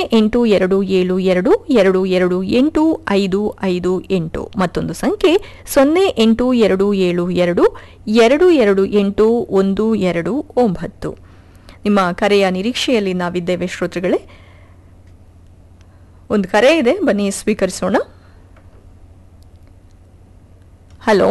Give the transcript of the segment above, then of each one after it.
ಎಂಟು ಎರಡು ಏಳು ಎರಡು ಎರಡು ಎರಡು ಎಂಟು ಐದು ಐದು ಎಂಟು ಮತ್ತೊಂದು ಸಂಖ್ಯೆ ಸೊನ್ನೆ ಎಂಟು ಎರಡು ಏಳು ಎರಡು ಎರಡು ಎರಡು ಎಂಟು ಒಂದು ಎರಡು ಒಂಬತ್ತು ನಿಮ್ಮ ಕರೆಯ ನಿರೀಕ್ಷೆಯಲ್ಲಿ ನಾವಿದ್ದೇವೆ ಶ್ರೋತೃಗಳೇ ಒಂದು ಕರೆ ಇದೆ ಬನ್ನಿ ಸ್ವೀಕರಿಸೋಣ ಹಲೋ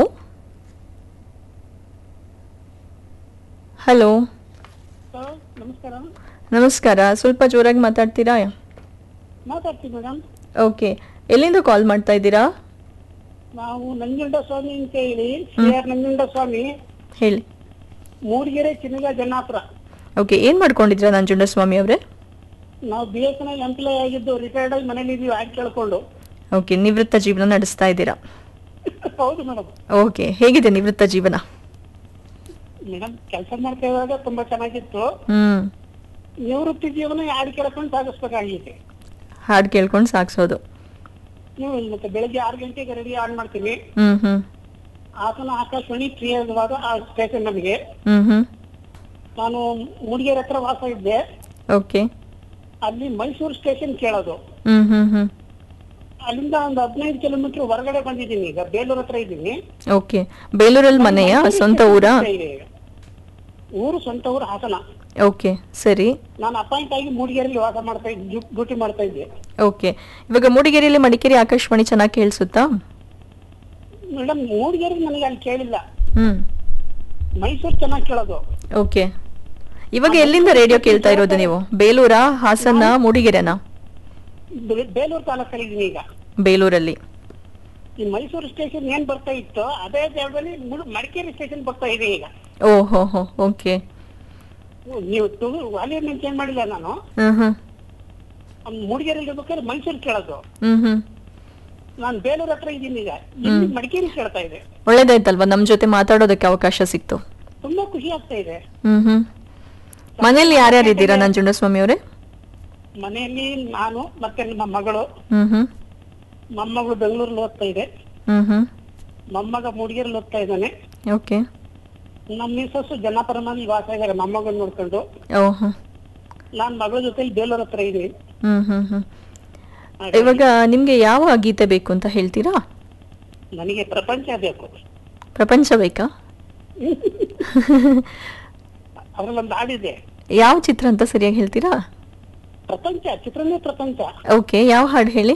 ಹಲೋ ಸರ್ ನಮಸ್ಕಾರ ನಮಸ್ಕಾರ ಸ್ವಲ್ಪ ಜೋರಾಗಿ ಮಾತಾಡ್ತೀರಾ ಮಾತಾಡ್ತೀವಿ ಮೇಡಮ್ ಓಕೆ ಎಲ್ಲಿಂದ ಕಾಲ್ ಮಾಡ್ತಾ ಇದ್ದೀರಾ ನಾವು ನಂಜುಂಡ ಸ್ವಾಮಿ ಅಂತ ಹೇಳಿ ಸಿ ಆರ್ ನಂಜುಂಡ ಸ್ವಾಮಿ ಹೇಳಿ ಮೂಡಿಗೆರೆ ಚಿನ್ನಗ ಜನ್ನಾಪುರ ಓಕೆ ಏನು ಮಾಡ್ಕೊಂಡಿದ್ದೀರಾ ನಂಜುಂಡಸ್ವಾಮಿ ಅವರೇ ನಾವು B S N L employ ಆಗಿದ್ದು ರಿಟೈರ್ಡ್ ಆಗಿ ಮನೇಲಿ ಇದೀವಿ ಆಗಿ ಕೇಳ್ಕೊಂಡು ಓಕೆ ನಿವೃತ್ತ ಜೀವನ ನಡೆಸ್ತಾ ಇದ್ದೀರಾ ಹೌದು ಮೇಡಮ್ ಓಕೆ ಹೇಗಿದೆ ನಿವೃತ್ತ ಜೀವನ ಮೇಡಮ್ ಕೆಲಸ ಮಾಡ್ತಾ ಇರುವಾಗ ತುಂಬಾ ಚೆನ್ನಾಗಿತ್ತು ಹ್ಮ್ ನಿವೃತ್ತಿ ಜೀವನ ಹಾಡು ಕೇಳ್ಕೊಂಡು ಸಾಗಿಸ್ಬೇಕಾಗೈತೆ ಹಾಡು ಕೇಳ್ಕೊಂಡು ಸಾಗಿಸೋದು ನೀವು ಮತ್ತೆ ಬೆಳಗ್ಗೆ ಆರು ಗಂಟೆಗೆ ರೆಡಿ ಆನ್ ಮಾಡ್ತೀನಿ ಹ್ಮ್ ಹ್ಮ್ ಹಾಸನ ಆಕಾಶವಾಣಿ ಪ್ರಿಯವಾದ ಆ ಸ್ಟೇಷನ್ ನಮಗೆ ಹ್ಮ್ ಹ್ಮ್ ನಾನು ಮೂಡಿಗೆರೆ ಹತ್ರ ವಾಸ ಇದ್ದೆ ಓಕೆ ಅಲ್ಲಿ ಮೈಸೂರು ಸ್ಟೇಷನ್ ಕೇಳೋದು ಹ್ಮ್ ಹ್ಮ್ ಹ್ಮ್ ಅಲ್ಲಿಂದ ಒಂದು ಹದಿನೈದು ಕಿಲೋಮೀಟರ್ ಹೊರಗಡೆ ಬಂದಿದ್ದೀನಿ ಈಗ ಬೇಲೂರ್ ಹತ್ರ ಇದ್ದೀನಿ ಓಕೆ ಬೇಲೂರಲ್ಲಿ ಮನೆಯಾ ಸ್ವಂತ ಊರಾ ಊರು ಸ್ವಂತ ಊರು ಹಾಸನ ಓಕೆ ಸರಿ ನಾನು ಅಪಾಯಿಂಟ್ ಆಗಿ ಮೂಡಿಗೆರೆಯಲ್ಲಿ ವಾಸ ಮಾಡ್ತಾ ಇದ್ದೆ ಡ್ಯೂಟಿ ಮಾಡ್ತಾ ಇದ್ದೆ ಓಕೆ ಇವಾಗ ಮೂಡಿಗೆರೆಯಲ್ಲಿ ಮಡಿಕೇರಿ ಆಕಾಶವಾಣಿ ಚೆನ್ನಾಗಿ ಕೇಳಿಸುತ್ತಾ ಮೇಡಮ್ ಮೂಡಿಗೆರೆ ನನಗೆ ಅಲ್ಲಿ ಕೇಳಿಲ್ಲ ಹ್ಮ್ ಮೈಸೂರು ಚೆನ್ನಾಗಿ ಕೇಳೋದು ಓಕೆ ಇವಾಗ ಎಲ್ಲಿಂದ ರೇಡಿಯೋ ಕೇಳ್ತಾ ಇರೋದು ನೀವು ಬೇಲೂರಾ ಹಾಸನ ಮೂಡಿಗೆರೆನಾ ಬೇ- ಬೇಲೂರು ತಾಲೂಕಲ್ಲಿ ಇದ್ದೀನಿ ಈಗ ಬೇಲೂರಲ್ಲಿ ಈ ಮೈಸೂರು ಸ್ಟೇಷನ್ ಏನ್ ಬರ್ತಾ ಇತ್ತು ಅದೇ ಜಾಗದಲ್ಲಿ ಮುಡ್- ಮಡಿಕೇರಿ ಸ್ಟೇಷನ್ ಬರ್ತಾ ಇದೆ ಈಗ ಓ ಹೋ ಹೋ ಓಕೆ ನೀವು ವಾಲ್ಯೂಮ್ ಚೇಂಜ್ ಮಾಡಿಲ್ಲ ನಾನು ಹ್ಮ್ ಹ್ಮ್ ಮೂಡಿಗೆರೆಯಲ್ಲಿ ಇರ್ಬೇಕಾದ್ರೆ ಮೈಸೂರು ಕೇಳೋದು ಹ್ಮ್ ಹ್ಮ್ ನಾನು ಬೇಲೂರ್ ಹತ್ರ ಇದ್ದೀನಿ ಈಗ ಇಲ್ಲಿ ಮಡಿಕೇರಿ ಕೇಳ್ತಾ ಇದೆ ಒಳ್ಳೇದಾಯ್ತಲ್ವಾ ನಮ್ ಜೊತೆ ಮಾತಾಡೋದಕ್ಕೆ ಅವಕಾಶ ಸಿಕ್ತು ತುಂಬಾ ಖುಷಿ ಆಗ್ತಾ ಇದೆ ಹ್ಮ್ ಹ್ಮ್ ಮನೇಲಿ ಯಾರ್ಯಾರು ಇದ್ದೀರಾ ನಂಜುಂಡಸ್ವಾಮಿ ಅವರೇ ಮನೆಯಲ್ಲಿ ನಾನು ಮತ್ತೆ ನಮ್ಮ ಮಗಳು ಹ್ಮ್ ಹ್ಮ್ ಮೊಮ್ಮಗಳು ಬೆಂಗಳೂರಲ್ಲಿ ಓದ್ತಾ ಇದೆ ಹ್ಮ್ ಹ್ಮ್ ಮೊಮ್ಮಗ ಮೂಡಿಗೆರೆಯಲ್ಲಿ ಓದ್ತಾ ಇದ್ದಾನೆ ಓಕೆ ನಮ್ಮ ಮಿಸಸ್ ಜನಪರಮಲ್ಲಿ ವಾಸ ಇದ್ದಾರೆ ಮೊಮ್ಮಗನ್ ನೋಡ್ಕೊಂಡು ಓ ಹ್ಮ್ ನಾನ್ ಮಗಳ ಜೊತೆಲಿ ಬೇಲೂರ್ ಹತ್ರ ಇದ್ದೀನಿ ಹ್ಮ್ ಹ್ಮ್ ಹ್ಮ್ ಇವಾಗ ನಿಮ್ಗೆ ಯಾವ ಗೀತೆ ಬೇಕು ಅಂತ ಹೇಳ್ತೀರಾ ನನಗೆ ಪ್ರಪಂಚ ಬೇಕು ಪ್ರಪಂಚ ಬೇಕಾ ಅದ್ರಲ್ಲಿ ಒಂದು ಹಾಡಿದೆ ಯಾವ ಚಿತ್ರ ಅಂತ ಸರಿಯಾಗಿ ಹೇಳ್ತೀರಾ ಪ್ರಪಂಚ ಚಿತ್ರನೇ ಪ್ರಪಂಚ ಓಕೆ ಯಾವ ಹಾಡು ಹೇಳಿ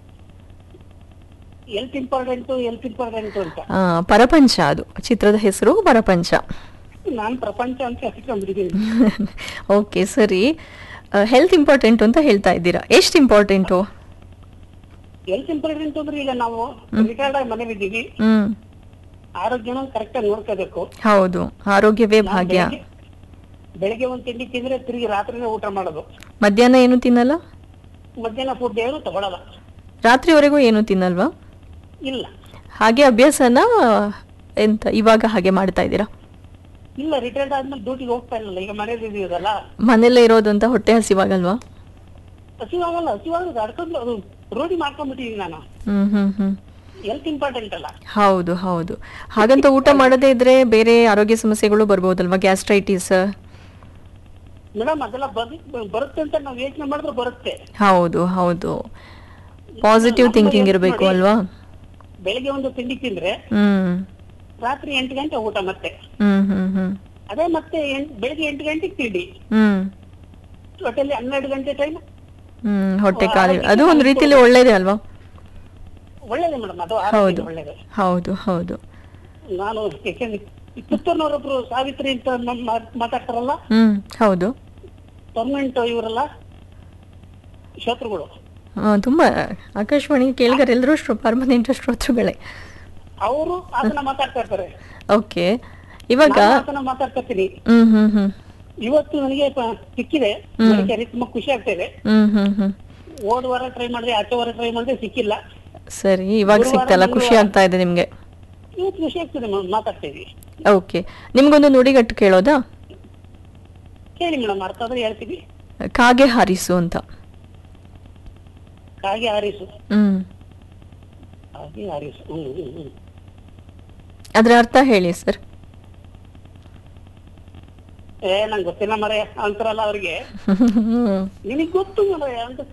ಎಲ್ತ್ ಇಂಪಾರ್ಟೆಂಟ್ ಎಲ್ತ್ ಇಂಪಾರ್ಟೆಂಟ್ ಅಂತ ಆ, ಪರಪಂಚ ಅದು ಚಿತ್ರದ ಹೆಸರು ಪರಪಂಚ ನಾನ್ ಪ್ರಪಂಚ ಅಂತ ಹೆಸರ್ಕೊಂಡ್ಬಿಟ್ಟಿದ್ದೀನಿ ಓಕೆ ಸರಿ ಹೆಲ್ತ್ ಇಂಪಾರ್ಟೆಂಟ್ ಅಂತ ಹೇಳ್ತಾ ಇದ್ದೀರಾ ಎಷ್ಟು ಇಂಪಾರ್ಟೆಂಟು ಎಲ್ತ್ ಇಂಪಾರ್ಟೆಂಟ್ ಅಂದ್ರೆ ಈಗ ನಾವು ರಿಟೈರ್ಡ್ ಆಗಿ ಮನೇಲಿ ಇದ್ದೀವಿ ಹ್ಮ್ ಆರೋಗ್ಯನ ಕರೆಕ್ಟ್ ಆಗಿ ನೋಡ್ಕೋಬೇಕು ಹೌದು ಆರೋಗ್ಯವೇ ನಾನ್ ಭಾಗ್ಯ ಬೆಳಗ್ಗೆ- ಬೆಳಗ್ಗೆ ಒಂದ್ ತಿಂಡಿ ತಿಂದ್ರೆ ತಿರುಗಿ ರಾತ್ರಿನೇ ಊಟ ಮಾಡೋದು ಮಧ್ಯಾಹ್ನ ಏನು ತಿನ್ನಲ್ಲ ಮಧ್ಯಾಹ್ನ ಫುಡ್ ಏನು ತಗೊಳಲ್ಲ ರಾತ್ರಿವರೆಗೂ ಏನು ತಿನ್ನಲ್ವಾ ಇಲ್ಲ ಹಾಗೆ ಅಭ್ಯಾಸನ ಎಂತ ಇವಾಗ ಹಾಗೆ ಮಾಡ್ತಾ ಇದ್ದೀರಾ ಇಲ್ಲ ರಿಟೈರ್ಡ್ ಆದ್ಮೇಲೆ ಡ್ಯೂಟಿಗೆ ಹೋಗ್ತಾ ಇಲ್ಲ ಈಗ ಮನೇಲಿ ಇದೀವಲ್ಲ ಮನೇಲೇ ಇರೋದು ಅಂತ ಹೊಟ್ಟೆ ಹಸಿವಾಗಲ್ವಾ ಹಸಿವಾಗಲ್ಲ ಹಸಿವಾಗಲ್ಲ ಅಡ್ಕೊಂಡು ಅದು ರೂಢಿ ಮಾಡ್ಕೊಂಡ್ಬಿಟ್ಟಿದೀನಿ ನಾನು ಹ್ಮ್ ಹ್ಮ್ ಹ್ಮ್ ಹೆಲ್ತ್ ಇಂಪಾರ್ಟೆಂಟ್ ಅಲ್ಲ ಹೌದು ಹೌದು ಹಾಗಂತ ಊಟ ಮಾಡದೇ ಇದ್ರೆ ಬೇರೆ ಆರೋಗ್ಯ ಸಮಸ್ಯೆಗಳು ಬರ್ಬೋದಲ್ವಾ ಗ್ಯಾಸ್ಟ್ರೈಟಿಸ್ ಮೇಡಮ್ ಅದೆಲ್ಲ ಬರ್- ಬರುತ್ತೆ ಅಂತ ನಾವು ಯೋಚನೆ ಮಾಡಿದ್ರೆ ಬರುತ್ತೆ ಹೌದು ಹೌದು ಪಾಸಿಟಿವ್ ಥಿಂಕಿಂಗ್ ಇರಬೇಕು ಅಲ್ವಾ ಬೆಳಿಗ್ಗೆ ಒಂದು ತಿಂಡಿ ತಿಂದ್ರೆ ಹ್ಮ್ ರಾತ್ರಿ ಎಂಟು ಗಂಟೆ ಊಟ ಮತ್ತೆ ಹ್ಮ್ ಹ್ಮ್ ಹ್ಮ್ ಅದೇ ಮತ್ತೆ ಎಂಟ್- ಬೆಳಿಗ್ಗೆ ಎಂಟು ಗಂಟೆಗೆ ತಿಂಡಿ ಹ್ಮ್ ಒಟ್ಟಲ್ಲಿ ಹನ್ನೆರಡು ಗಂಟೆ ಟೈಮ್ ಹ್ಮ್ ಹೊಟ್ಟೆ ಖಾಲಿ ಅದು ಒಂದು ರೀತಿಯಲ್ಲಿ ಒಳ್ಳೇದೇ ಅಲ್ವಾ ಒಳ್ಳೇದೇ ಮೇಡಮ್ ಅದು ಹೌದು ಆರೋಗ್ಯ ಒಳ್ಳೇದು ಹೌದು ಹೌದು ನಾನು ಯಾಕೆಂದ್ರೆ ಈ ಪುತ್ತೂರ್ನವರೊಬ್ರು ಸಾವಿತ್ರಿ ಅಂತ ಮ- ಮಾ- ಮಾತಾಡ್ತಾರಲ್ಲ ಹ್ಮ್ ಹೌದು ಪರ್ಮನೆಂಟ್ ಇವರಲ್ಲ ಶ್ರೋತೃಗಳು ಆ, ತುಂಬಾ ಆಕಾಶವಾಣಿ ಕೇಳಿಗರೆಲ್ಲರೂ ಪರ್ಮನೆಂಟ್ ಶ್ರೋತೃಗಳೇ ಅವರು ಅದನ್ನ ಮಾತಾಡ್ತಾ ಇರ್ತಾರೆ ಓಕೆ ಇವಾಗ ನಾನು ಅದನ್ನ ಮಾತಾಡ್ತಿರ್ತೀನಿ ಹ್ಮ್ ಹ್ಮ್ ಹ್ಮ್ ಇವತ್ತು ನನಗೆ ಪ- ಸಿಕ್ಕಿದೆ ನನಗೆ ತುಂಬಾ ಖುಷಿ ಆಗ್ತಾ ಇದೆ ಹ್ಮ್ ಹ್ಮ್ ಹ್ಮ್ ಹೋದ ವಾರ ಟ್ರೈ ಮಾಡಿದೆ ಆಚೆ ವಾರ ಟ್ರೈ ಮಾಡಿದೆ ಸಿಕ್ಕಿಲ್ಲ ಸರಿ ಇವಾಗ ಸಿಕ್ತಲ್ಲ ಖುಷಿ ಆಗ್ತಾ ಇದೆ ನಿಮ್ಗೆ ಇವತ್ತು ಖುಷಿ ಆಗ್ತದೆ ಮೇಡಮ್ ಮಾತಾಡ್ತಾ ಇದೀವಿ ಓಕೆ ನಿಮ್ಗೊಂದು ನುಡಿಗಟ್ಟು ಕೇಳೋದಾ ಹೇಳಿ ಮೇಡಮ್ ಅರ್ಥ ಆದ್ರೆ ಹೇಳ್ತೀವಿ ಕಾಗೆ ಹಾರಿಸು ಅಂತ ಕಾಗೆ ಹಾರಿಸು ಹ್ಮ್ ಕಾಗೆ ಹಾರಿಸು ಹ್ಮ್ ಹ್ಮ್ ಹ್ಮ್ ಅದ್ರ ಅರ್ಥ ಹೇಳಿ ಸರ್ ಏ ನಂಗೆ ಗೊತ್ತಿಲ್ಲ ಮರೆ ಅಂತಾರಲ್ಲ ಅವ್ರಿಗೆ ನಿನಗ್ ಗೊತ್ತು ಮರೆ ಅಂತ